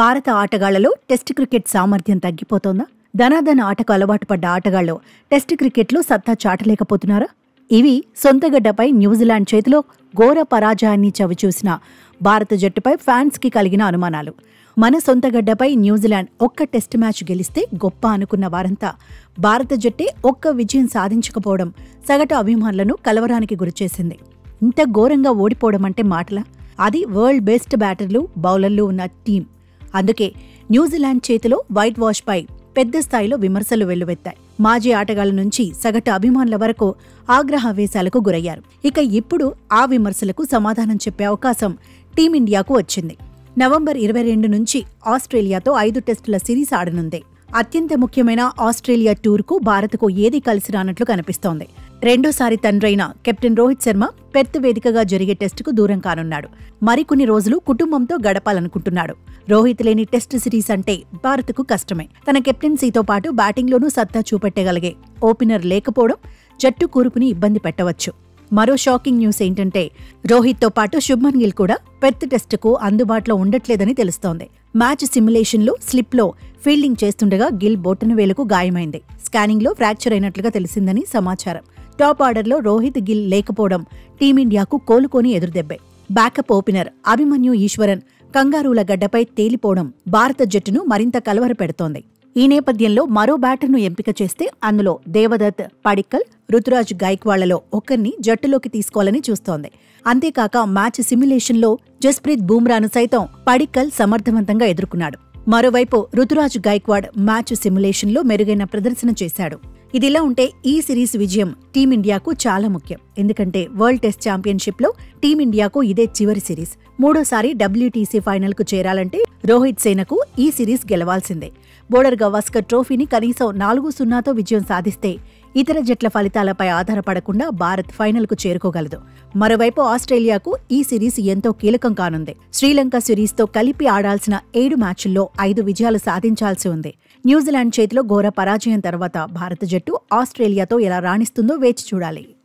భారత ఆటగాళ్లలో test cricket సామర్థ్యం తగ్గిపోతోందా ధనాధన ఆటకు అలవాటు పడ్డ ఆటగాళ్లు టెస్ట్ క్రికెట్లో సత్తా చాటలేకపోతున్నారా ఇవి సొంతగడ్డపై న్యూజిలాండ్ చేతిలో ఘోర పరాజయాన్ని చవిచూసిన భారత జట్టుపై ఫ్యాన్స్కి కలిగిన అనుమానాలు మన సొంతగడ్డపై న్యూజిలాండ్ ఒక్క టెస్ట్ మ్యాచ్ గెలిస్తే గొప్ప అనుకున్న వారంతా భారత జట్టే ఒక్క విజయం సాధించకపోవడం సగటు అభిమానులను కలవరానికి గురిచేసింది ఇంత ఘోరంగా ఓడిపోవడం అంటే మాటలా అది వరల్డ్ బెస్ట్ బ్యాటర్లు బౌలర్లు ఉన్న టీం అందుకే న్యూజిలాండ్ చేతిలో వైట్ వాష్ పై పెద్ద స్థాయిలో విమర్శలు వెల్లువెత్తాయి మాజీ ఆటగాళ్ల నుంచి సగటు అభిమానుల వరకు ఆగ్రహావేశాలకు గురయ్యారు ఇక ఇప్పుడు ఆ విమర్శలకు సమాధానం చెప్పే అవకాశం టీమిండియాకు వచ్చింది నవంబర్ ఇరవై రెండు నుంచి ఆస్ట్రేలియాతో ఐదు టెస్టుల సిరీస్ ఆడనుంది అత్యంత ముఖ్యమైన ఆస్ట్రేలియా టూర్కు భారత్కు ఏది కలిసి రానట్లు కనిపిస్తోంది రెండోసారి తండ్రైన కెప్టెన్ రోహిత్ శర్మ పెర్త్ వేదికగా జరిగే టెస్టుకు దూరం కానున్నాడు మరికొన్ని రోజులు కుటుంబంతో గడపాలనుకుంటున్నాడు రోహిత్ లేని టెస్ట్ సిరీస్ అంటే భారత్కు కష్టమే తన కెప్టెన్సీతో పాటు బ్యాటింగ్లోనూ సత్తా చూపెట్టగలిగే ఓపెనర్ లేకపోవడం జట్టు కూరుకుని ఇబ్బంది పెట్టవచ్చు మరో షాకింగ్ న్యూస్ ఏంటంటే రోహిత్తో పాటు శుభ్మన్ గిల్ కూడా పెర్త్ టెస్టుకు అందుబాటులో ఉండట్లేదని తెలుస్తోంది మ్యాచ్ సిమ్యులేషన్లో స్లిప్లో ఫీల్డింగ్ చేస్తుండగా గిల్ బొట్టన వేలుకు గాయమైంది స్కానింగ్లో ఫ్రాక్చర్ అయినట్లుగా తెలిసిందని సమాచారం టాప్ ఆర్డర్లో రోహిత్ గిల్ లేకపోవడం టీమిండియాకు కోలుకొని ఎదురుదెబ్బే బ్యాకప్ ఓపెనర్ అభిమన్యు ఈశ్వరన్ కంగారూల గడ్డపై తేలిపోవడం భారత జట్టును మరింత కలవరపెడుతోంది ఈ నేపథ్యంలో మరో బ్యాటర్ను ఎంపిక చేస్తే అందులో దేవదత్ పడిక్కల్ రుతురాజ్ గైక్వాళ్లలో ఒకరిని జట్టులోకి తీసుకోవాలని చూస్తోంది అంతేకాక మ్యాచ్ సిమ్యులేషన్లో జస్ప్రీత్ బూమ్రాను సైతం పడిక్కల్ సమర్థవంతంగా ఎదుర్కొన్నాడు మరోవైపు రుతురాజ్ గైక్వాడ్ మ్యాచ్ సిమ్యులేషన్లో మెరుగైన ప్రదర్శన చేశాడు ఇదిలా ఉంటే ఈ సిరీస్ విజయం టీమిండియాకు చాలా ముఖ్యం ఎందుకంటే వరల్డ్ టెస్ట్ ఛాంపియన్షిప్లో టీమిండియాకు ఇదే చివరి సిరీస్ మూడోసారి డబ్ల్యూటీసీ ఫైనల్కు చేరాలంటే రోహిత్ సేనకు ఈ సిరీస్ గెలవాల్సిందే బోర్డర్ గవాస్కర్ ట్రోఫీని కనీసం నాలుగు సున్నాతో విజయం సాధిస్తే ఇతర జట్ల ఫలితాలపై ఆధారపడకుండా భారత్ ఫైనల్కు చేరుకోగలదు మరోవైపు ఆస్ట్రేలియాకు ఈ సిరీస్ ఎంతో కీలకం కానుంది శ్రీలంక సిరీస్తో కలిపి ఆడాల్సిన ఏడు మ్యాచ్ల్లో ఐదు విజయాలు సాధించాల్సి ఉంది న్యూజిలాండ్ చేతిలో ఘోర పరాజయం తర్వాత భారత జట్టు ఆస్ట్రేలియాతో ఎలా రాణిస్తుందో వేచి చూడాలి